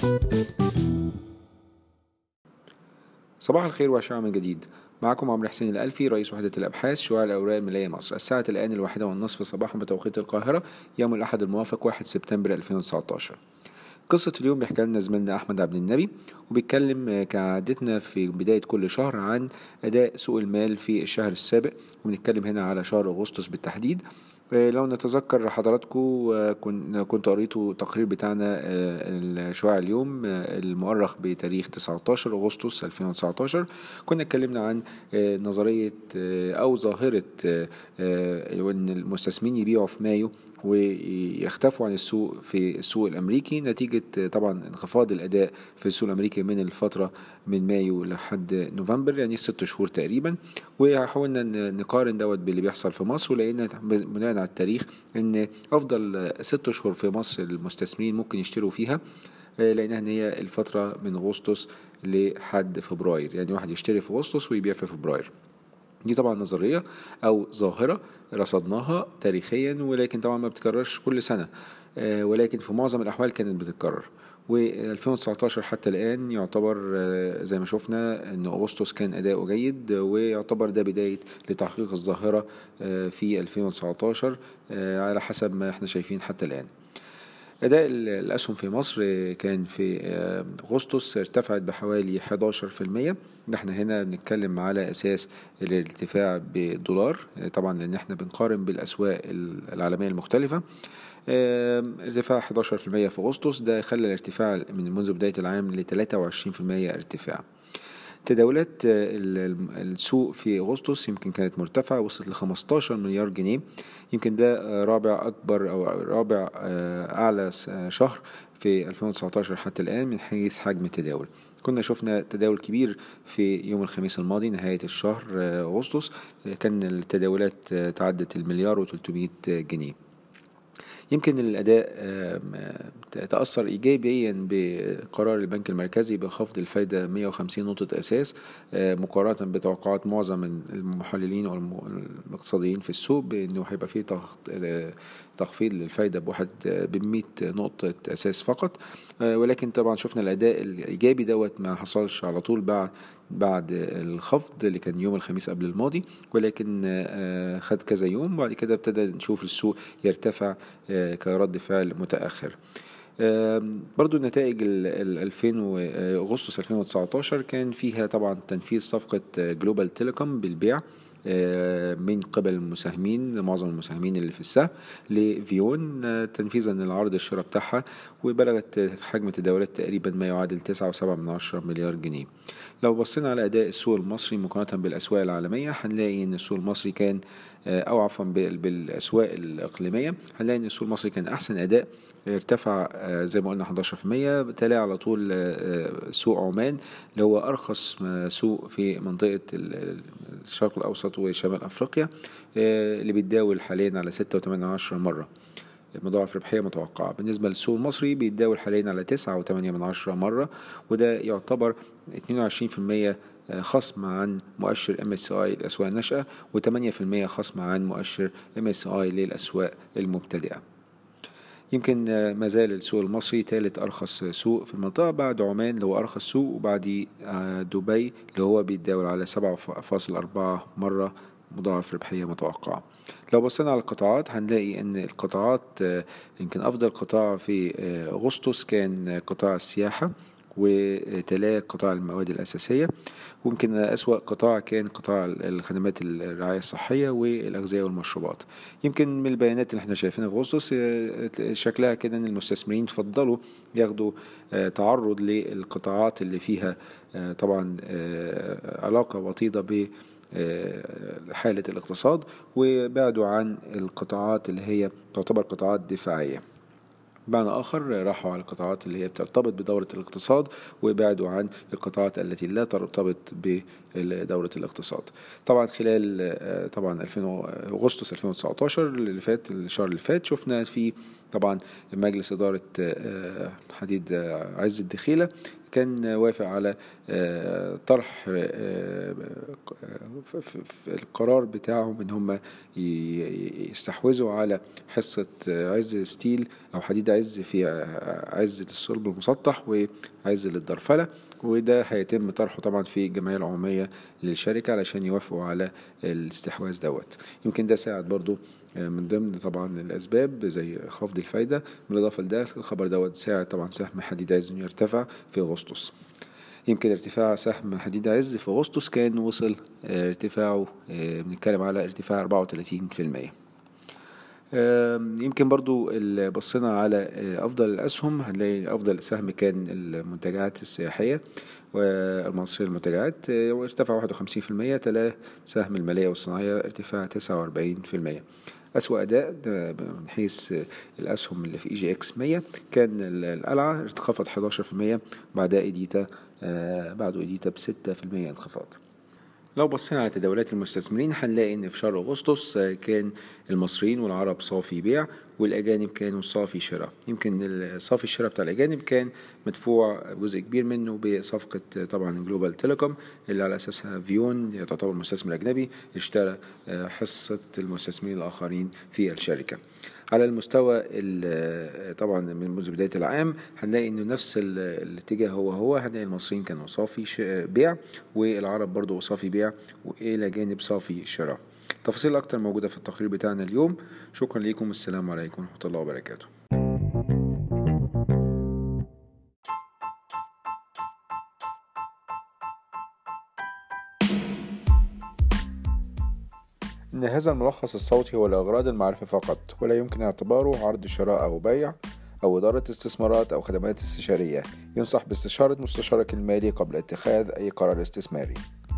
صباح الخير وعشاء من جديد معكم عمرو حسين الألفي رئيس وحدة الأبحاث شعاع الأوراق المالية مصر الساعة الآن الواحدة والنصف صباحا بتوقيت القاهرة يوم الأحد الموافق 1 سبتمبر 2019 قصة اليوم بيحكي لنا زميلنا أحمد عبد النبي وبيتكلم كعادتنا في بداية كل شهر عن أداء سوق المال في الشهر السابق وبنتكلم هنا على شهر أغسطس بالتحديد لو نتذكر حضراتكم كنت قريتوا تقرير بتاعنا الشعاع اليوم المؤرخ بتاريخ 19 أغسطس 2019 كنا اتكلمنا عن نظرية أو ظاهرة أن المستثمرين يبيعوا في مايو ويختفوا عن السوق في السوق الامريكي نتيجه طبعا انخفاض الاداء في السوق الامريكي من الفتره من مايو لحد نوفمبر يعني ست شهور تقريبا وحاولنا نقارن دوت باللي بيحصل في مصر ولقينا بناء على التاريخ ان افضل ست اشهر في مصر المستثمرين ممكن يشتروا فيها لانها ان هي الفتره من اغسطس لحد فبراير يعني واحد يشتري في اغسطس ويبيع في فبراير دي طبعا نظريه او ظاهره رصدناها تاريخيا ولكن طبعا ما بتكررش كل سنه ولكن في معظم الاحوال كانت بتتكرر و2019 حتى الآن يعتبر زي ما شفنا أن أغسطس كان أداؤه جيد ويعتبر ده بداية لتحقيق الظاهرة في 2019 على حسب ما احنا شايفين حتى الآن أداء الأسهم في مصر كان في أغسطس ارتفعت بحوالي 11% ده احنا هنا بنتكلم على أساس الارتفاع بالدولار طبعا لأن احنا بنقارن بالأسواق العالمية المختلفة ارتفاع 11% في أغسطس ده خلى الارتفاع من منذ بداية العام ل 23% ارتفاع تداولات السوق في أغسطس يمكن كانت مرتفعة وصلت ل 15 مليار جنيه يمكن ده رابع أكبر أو رابع أعلى شهر في 2019 حتى الآن من حيث حجم التداول كنا شفنا تداول كبير في يوم الخميس الماضي نهاية الشهر أغسطس كان التداولات تعدت المليار و300 جنيه يمكن الأداء تأثر إيجابيا بقرار البنك المركزي بخفض الفايدة 150 نقطة أساس مقارنة بتوقعات معظم المحللين والاقتصاديين في السوق بأنه هيبقى فيه تخفيض للفايدة بواحد ب 100 نقطة أساس فقط ولكن طبعا شفنا الأداء الإيجابي دوت ما حصلش على طول بعد بعد الخفض اللي كان يوم الخميس قبل الماضي ولكن خد كذا يوم وبعد كده ابتدى نشوف السوق يرتفع كرد فعل متأخر برضو نتائج ال 2000 اغسطس 2019 كان فيها طبعا تنفيذ صفقة جلوبال تيليكوم بالبيع من قبل المساهمين معظم المساهمين اللي في السهم لفيون تنفيذا للعرض الشراء بتاعها وبلغت حجم التداولات تقريبا ما يعادل 9.7 مليار جنيه لو بصينا على اداء السوق المصري مقارنه بالاسواق العالميه هنلاقي ان السوق المصري كان او عفوا بالاسواق الاقليميه هنلاقي ان السوق المصري كان احسن اداء ارتفع زي ما قلنا 11% تلاه على طول سوق عمان اللي هو ارخص سوق في منطقه الشرق الاوسط وشمال افريقيا اللي بيتداول حاليا على 6.8 مره مضاعف ربحية متوقعة بالنسبة للسوق المصري بيتداول حاليا على تسعة وثمانية من عشرة مرة وده يعتبر 22% خصم عن مؤشر MSCI الأسواق الناشئة و8% خصم عن مؤشر MSCI للأسواق المبتدئة يمكن ما زال السوق المصري ثالث أرخص سوق في المنطقة بعد عمان اللي هو أرخص سوق وبعد دبي اللي هو بيتداول على 7.4 مرة مضاعف ربحية متوقعة لو بصينا على القطاعات هنلاقي ان القطاعات يمكن افضل قطاع في اغسطس كان قطاع السياحة وتلاه قطاع المواد الأساسية ويمكن أسوأ قطاع كان قطاع الخدمات الرعاية الصحية والأغذية والمشروبات يمكن من البيانات اللي احنا شايفينها في أغسطس شكلها كده أن المستثمرين تفضلوا ياخدوا تعرض للقطاعات اللي فيها طبعا علاقة وطيدة ب حالة الاقتصاد وبعدوا عن القطاعات اللي هي تعتبر قطاعات دفاعية بمعنى آخر راحوا على القطاعات اللي هي بترتبط بدورة الاقتصاد وبعدوا عن القطاعات التي لا ترتبط بدورة الاقتصاد طبعا خلال طبعا 2000 أغسطس 2019 اللي فات الشهر اللي فات شفنا في طبعا مجلس إدارة حديد عز الدخيلة كان وافق على طرح القرار بتاعهم ان هم يستحوذوا على حصة عز ستيل او حديد عز في عز للصلب المسطح وعز للدرفلة وده هيتم طرحه طبعا في الجمعية العمومية للشركة علشان يوافقوا على الاستحواذ دوت يمكن ده ساعد برضو من ضمن طبعا الاسباب زي خفض الفايده بالاضافه لده الخبر دوت ساعد طبعا سهم حديد عز انه يرتفع في اغسطس يمكن ارتفاع سهم حديد عز في اغسطس كان وصل ارتفاعه بنتكلم على ارتفاع 34% يمكن برضو بصينا على افضل الاسهم هنلاقي افضل سهم كان المنتجعات السياحيه والمصرية المنتجعات وارتفع 51% تلاه سهم المالية والصناعية ارتفاع 49% أسوأ أداء من حيث الأسهم اللي في إي جي إكس 100 كان القلعة انخفض 11% بعدها إيديتا بعده إيديتا ب 6% انخفاض لو بصينا على تداولات المستثمرين هنلاقي ان في شهر اغسطس كان المصريين والعرب صافي بيع والاجانب كانوا صافي شراء يمكن صافي الشراء بتاع الاجانب كان مدفوع جزء كبير منه بصفقه طبعا جلوبال تيليكوم اللي على اساسها فيون تعتبر مستثمر اجنبي اشترى حصه المستثمرين الاخرين في الشركه على المستوى طبعا من منذ بدايه العام هنلاقي انه نفس الاتجاه هو هو هنلاقي المصريين كانوا صافي بيع والعرب برضو صافي بيع والى جانب صافي شراء تفاصيل اكتر موجوده في التقرير بتاعنا اليوم شكرا لكم السلام عليكم ورحمه الله وبركاته إن هذا الملخص الصوتي هو لأغراض المعرفة فقط ولا يمكن اعتباره عرض شراء أو بيع أو إدارة استثمارات أو خدمات استشارية ينصح باستشارة مستشارك المالي قبل اتخاذ أي قرار استثماري